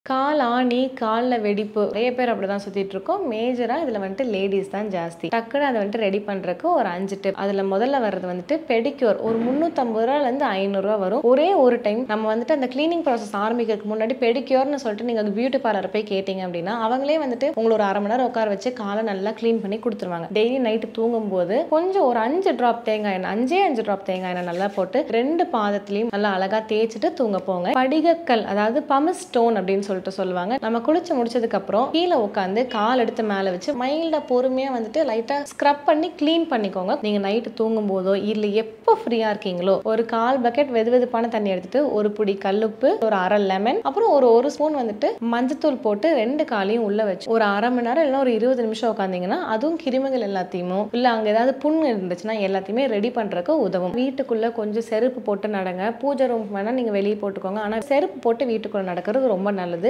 கால் ஆணி காலில் வெடிப்பு நிறைய பேர் அப்படி தான் சுற்றிட்டு இருக்கோம் மேஜராக இதில் வந்துட்டு லேடிஸ் தான் ஜாஸ்தி டக்குன்னு அதை வந்துட்டு ரெடி பண்ணுறதுக்கு ஒரு அஞ்சு டிப் அதில் முதல்ல வர்றது வந்துட்டு பெடிக்யூர் ஒரு முந்நூற்றம்பது ரூபாலேருந்து ஐநூறுரூவா வரும் ஒரே ஒரு டைம் நம்ம வந்துட்டு அந்த க்ளீனிங் ப்ராசஸ் ஆரம்பிக்கிறதுக்கு முன்னாடி பெடிக்யூர்னு சொல்லிட்டு நீங்கள் பியூட்டி பார்லர் போய் கேட்டிங்க அப்படின்னா அவங்களே வந்துட்டு உங்களை ஒரு அரை மணி நேரம் உட்கார வச்சு காலை நல்லா க்ளீன் பண்ணி கொடுத்துருவாங்க டெய்லி நைட்டு தூங்கும்போது கொஞ்சம் ஒரு அஞ்சு ட்ராப் தேங்காய் எண்ணெய் அஞ்சே அஞ்சு ட்ராப் தேங்காய் எண்ணெய் நல்லா போட்டு ரெண்டு பாதத்துலையும் நல்லா அழகாக தேய்ச்சிட்டு தூங்க போங்க படிகக்கல் அதாவது பமஸ் ஸ்டோன் அப்படின்னு சொல்லிட்டு சொல்லுவாங்க நம்ம குளிச்சு முடிச்சதுக்கு அப்புறம் கீழே உட்காந்து கால் எடுத்து மேலே வச்சு மைல்டா பொறுமையா வந்துட்டு லைட்டா ஸ்க்ரப் பண்ணி க்ளீன் பண்ணிக்கோங்க நீங்க நைட்டு தூங்கும் போதோ இல்ல எப்போ ஃப்ரீயா இருக்கீங்களோ ஒரு கால் பக்கெட் வெது வெதுப்பான தண்ணி எடுத்துட்டு ஒரு புடி கல்லுப்பு ஒரு அரை லெமன் அப்புறம் ஒரு ஒரு ஸ்பூன் வந்துட்டு மஞ்சத்தூள் போட்டு ரெண்டு காலையும் உள்ள வச்சு ஒரு அரை மணி நேரம் இல்லைன்னா ஒரு இருபது நிமிஷம் உட்காந்தீங்கன்னா அதுவும் கிருமிகள் எல்லாத்தையுமே இல்ல அங்க ஏதாவது புண்ணு இருந்துச்சுன்னா எல்லாத்தையுமே ரெடி பண்றதுக்கு உதவும் வீட்டுக்குள்ள கொஞ்சம் செருப்பு போட்டு நடங்க பூஜை ரூம் வேணா நீங்க வெளியே போட்டுக்கோங்க ஆனா செருப்பு போட்டு வீட்டுக்குள்ள நடக்கிறது ரொம்ப நல்லது